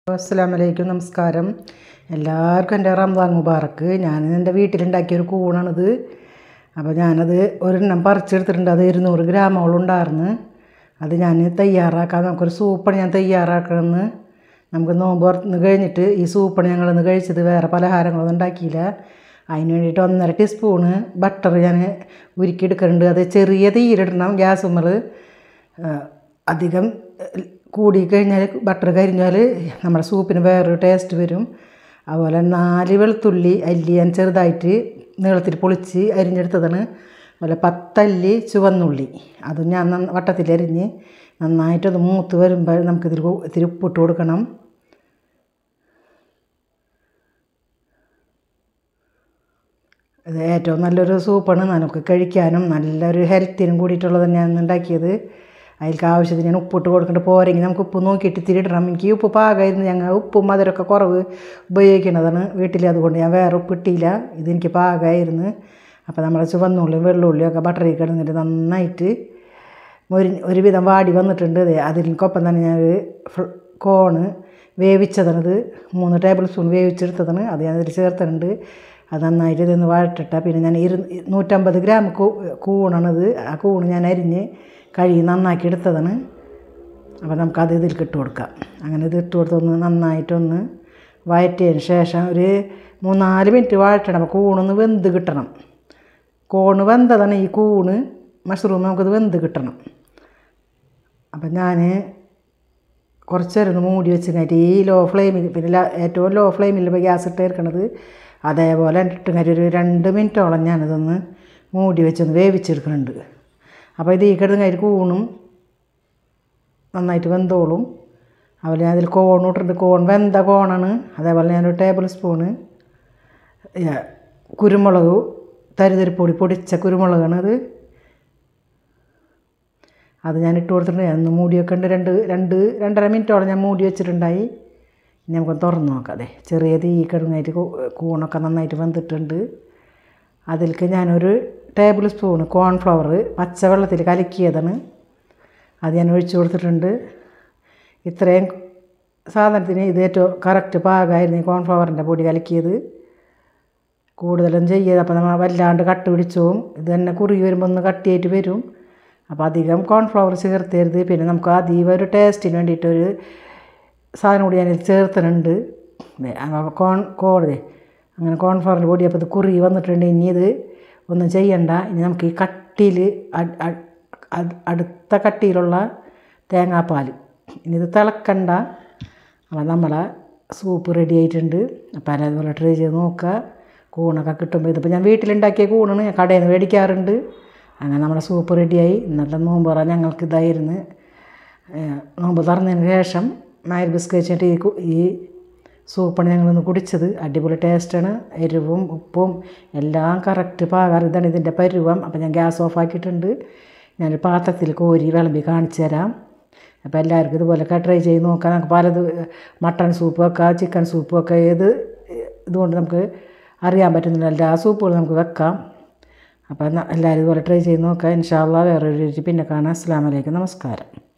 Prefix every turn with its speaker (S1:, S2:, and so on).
S1: അസ്സലാമു അലൈക്കും നമസ്കാരം എല്ലാവർക്കും എൻ്റെ റംസാൻ മുബാറക്ക് ഞാൻ എൻ്റെ വീട്ടിലുണ്ടാക്കിയൊരു കൂണാണിത് അപ്പോൾ ഞാനത് ഒരെണ്ണം പറിച്ചെടുത്തിട്ടുണ്ട് അത് ഇരുന്നൂറ് ഗ്രാമോളം ഉണ്ടായിരുന്നു അത് ഞാൻ തയ്യാറാക്കാൻ നമുക്കൊരു സൂപ്പാണ് ഞാൻ തയ്യാറാക്കണമെന്ന് നമുക്ക് നോമ്പ് തുറന്ന് കഴിഞ്ഞിട്ട് ഈ സൂപ്പാണ് ഞങ്ങളിന്ന് കഴിച്ചത് വേറെ പലഹാരങ്ങളൊന്നും ഉണ്ടാക്കിയില്ല അതിന് വേണ്ടിയിട്ട് ഒന്നര ടീസ്പൂണ് ബട്ടർ ഞാൻ ഉരുക്കിയെടുക്കുന്നുണ്ട് അത് ചെറിയ തീയിലിടണം ഗ്യാസുമ്മൽ അധികം കൂടി കഴിഞ്ഞാൽ ബട്ടർ കരിഞ്ഞാൽ നമ്മുടെ സൂപ്പിന് വേറൊരു ടേസ്റ്റ് വരും അതുപോലെ നാല് വെളുത്തുള്ളി അല്ലി ഞാൻ ചെറുതായിട്ട് നീളത്തിൽ പൊളിച്ച് അരിഞ്ഞെടുത്തതാണ് അതുപോലെ പത്തല്ലി ചുവന്നുള്ളി അതും ഞാൻ നന്ന വട്ടത്തിൽ അരിഞ്ഞ് നന്നായിട്ടത് മൂത്ത് വരുമ്പോൾ നമുക്കിതിൽ ഇത്തിരി ഉപ്പിട്ട് കൊടുക്കണം ഇത് ഏറ്റവും നല്ലൊരു സൂപ്പാണ് നമുക്ക് കഴിക്കാനും നല്ലൊരു ഹെൽത്തിനും കൂടിയിട്ടുള്ളത് തന്നെയാണ് ഉണ്ടാക്കിയത് അതിലേക്ക് ആവശ്യത്തിന് ഞാൻ ഉപ്പിട്ട് കൊടുക്കേണ്ട പോരെങ്കിൽ നമുക്ക് ഉപ്പ് നോക്കിയിട്ട് ഇത്തിരി ഇടണം എനിക്ക് ഈ ഉപ്പ് പാകമായിരുന്നു ഞങ്ങൾ ഉപ്പും മധുരമൊക്കെ കുറവ് ഉപയോഗിക്കുന്നതാണ് വീട്ടിൽ അതുകൊണ്ട് ഞാൻ വേറെ ഉപ്പിട്ടില്ല ഇതെനിക്ക് പാകമായിരുന്നു അപ്പോൾ നമ്മൾ ചുവന്നുള്ളിയും വെള്ളുള്ളിയും ഒക്കെ ബട്ടറിൽ കിടന്നിട്ട് നന്നായിട്ട് ഒരു ഒരുവിധം വാടി വന്നിട്ടുണ്ട് അതെ അതിനൊപ്പം തന്നെ ഞാൻ കോണ് വേവിച്ചതാണിത് മൂന്ന് ടേബിൾ സ്പൂൺ വേവിച്ചെടുത്തതാണ് അത് ഞാൻ ഇതിൽ ചേർത്തിട്ടുണ്ട് അത് നന്നായിട്ട് ഇതൊന്ന് വഴട്ടിട്ട പിന്നെ ഞാൻ ഇരു നൂറ്റമ്പത് ഗ്രാം കൂണാണിത് ആ കൂണ് ഞാൻ അരിഞ്ഞ് കഴുകി നന്നാക്കി എടുത്തതാണ് അപ്പോൾ നമുക്കത് ഇതിൽ ഇട്ട് കൊടുക്കാം അങ്ങനെ ഇത് ഇട്ട് കൊടുത്തൊന്ന് നന്നായിട്ടൊന്ന് വഴറ്റിയതിന് ശേഷം ഒരു മൂന്നാല് മിനിറ്റ് വഴറ്റണം അപ്പോൾ കൂണൊന്ന് വെന്ത് കിട്ടണം കോണ് വെന്തതാണ് ഈ കൂണ് മഷ്റൂം നമുക്കത് വെന്ത് കിട്ടണം അപ്പം ഞാൻ കുറച്ച് നേരം ഒന്ന് മൂടി വെച്ച് കഴിഞ്ഞിട്ട് ഈ ലോ ഫ്ലെയിമിൽ പിന്നെ ഏറ്റവും ലോ ഫ്ലെയിമിൽ ഇപ്പോൾ ഗ്യാസ് ഇട്ട് ഇരിക്കണത് അതേപോലെ ഇട്ട് കഴിഞ്ഞിട്ട് ഒരു രണ്ട് മിനിറ്റോളം ഞാനിതൊന്ന് മൂടി വെച്ചൊന്ന് വേവിച്ചെടുക്കുന്നുണ്ട് അപ്പോൾ ഇത് ഈ കിടന്ന് കഴിഞ്ഞ് കൂണും നന്നായിട്ട് വെന്തോളും അതുപോലെ ഞാൻ അതിൽ കോൺ ഇട്ടിട്ടുണ്ട് കോൺ വെന്ത കോണാണ് അതേപോലെ ഞാനൊരു ടേബിൾ സ്പൂണ് കുരുമുളക് തരിതരിപ്പൊടി പൊടിച്ച കുരുമുളകാണ് അത് അത് ഞാൻ ഇട്ട് കൊടുത്തിട്ടുണ്ട് ഒന്ന് മൂടി വെക്കേണ്ട രണ്ട് രണ്ട് രണ്ടര മിനിറ്റോളം ഞാൻ മൂടി വെച്ചിട്ടുണ്ടായി ഇനി നമുക്ക് തുറന്ന് നോക്കാം അതെ ചെറിയ തീ കിടങ്ങായിട്ട് കൂണൊക്കെ നന്നായിട്ട് വെന്തിട്ടുണ്ട് അതിലേക്ക് ഞാനൊരു ടേബിൾ സ്പൂണ് കോൺഫ്ലവർ പച്ചവെള്ളത്തിൽ കലക്കിയതാണ് അത് ഞാൻ ഒഴിച്ചു കൊടുത്തിട്ടുണ്ട് ഇത്രയും സാധനത്തിന് ഇത് ഏറ്റവും കറക്റ്റ് പാകമായിരുന്നു ഈ കോൺഫ്ലവറിൻ്റെ പൊടി കലക്കിയത് കൂടുതലും ചെയ്യത് അപ്പോൾ നമ്മൾ വല്ലാണ്ട് കട്ട് പിടിച്ചോവും ഇത് തന്നെ കുറുകി വരുമ്പോൾ ഒന്ന് കട്ടിയായിട്ട് വരും അപ്പോൾ അധികം കോൺഫ്ലവർ ചേർത്തരുത് പിന്നെ നമുക്ക് അധികം ഒരു ടേസ്റ്റിന് വേണ്ടിയിട്ടൊരു സാധനം കൂടി ഞാനിത് ചേർത്തുന്നുണ്ട് കോൺ കോടേ അങ്ങനെ കോൺഫ്ലവറിൻ്റെ പൊടി അപ്പോൾ ഇത് കുറുകി വന്നിട്ടുണ്ട് ഇനി ഇത് ഒന്നും ചെയ്യണ്ട ഇനി നമുക്ക് ഈ കട്ടിയിൽ അടുത്ത കട്ടിയിലുള്ള തേങ്ങാപ്പാൽ ഇനി ഇത് തിളക്കണ്ട അപ്പോൾ നമ്മളെ സൂപ്പ് റെഡി ആയിട്ടുണ്ട് അപ്പോൾ അതേപോലെ ട്രൈ ചെയ്ത് നോക്കുക കൂണൊക്കെ കിട്ടുമ്പോൾ ഇതിപ്പോൾ ഞാൻ വീട്ടിലുണ്ടാക്കിയ കൂണാണ് ഞാൻ കടയിൽ നിന്ന് മേടിക്കാറുണ്ട് അങ്ങനെ നമ്മുടെ സൂപ്പ് റെഡിയായി ഇന്നത്തെ നോമ്പ് തുറ ഞങ്ങൾക്ക് ഇതായിരുന്നു നോമ്പ് തുറന്നതിന് ശേഷം നായർ ബിസ്ക്കറ്റ് ഈ ഈ സൂപ്പാണ് ഞങ്ങളിന്ന് കുടിച്ചത് അടിപൊളി ടേസ്റ്റാണ് എരിവും ഉപ്പും എല്ലാം കറക്റ്റ് പാകാറ് ഇതാണ് ഇതിൻ്റെ പരുവം അപ്പോൾ ഞാൻ ഗ്യാസ് ഓഫ് ആക്കിയിട്ടുണ്ട് ഞാനൊരു പാത്രത്തിൽ കോരി വിളമ്പി കാണിച്ചു തരാം അപ്പോൾ എല്ലാവർക്കും ഇതുപോലൊക്കെ ട്രൈ ചെയ്ത് നോക്കാം നമുക്ക് പലത് മട്ടൺ സൂപ്പ് വെക്കാം ചിക്കൻ സൂപ്പ് വെക്കാം ഏത് ഇതുകൊണ്ട് നമുക്ക് അറിയാൻ പറ്റുന്നില്ല എല്ലാ സൂപ്പുകളും നമുക്ക് വെക്കാം അപ്പോൾ എല്ലാവരും ഇതുപോലെ ട്രൈ ചെയ്ത് നോക്കാം ഇൻഷാല്ല വേറൊരു പിന്നെ കാണാം അസ്സാം വലൈക്കും നമസ്കാരം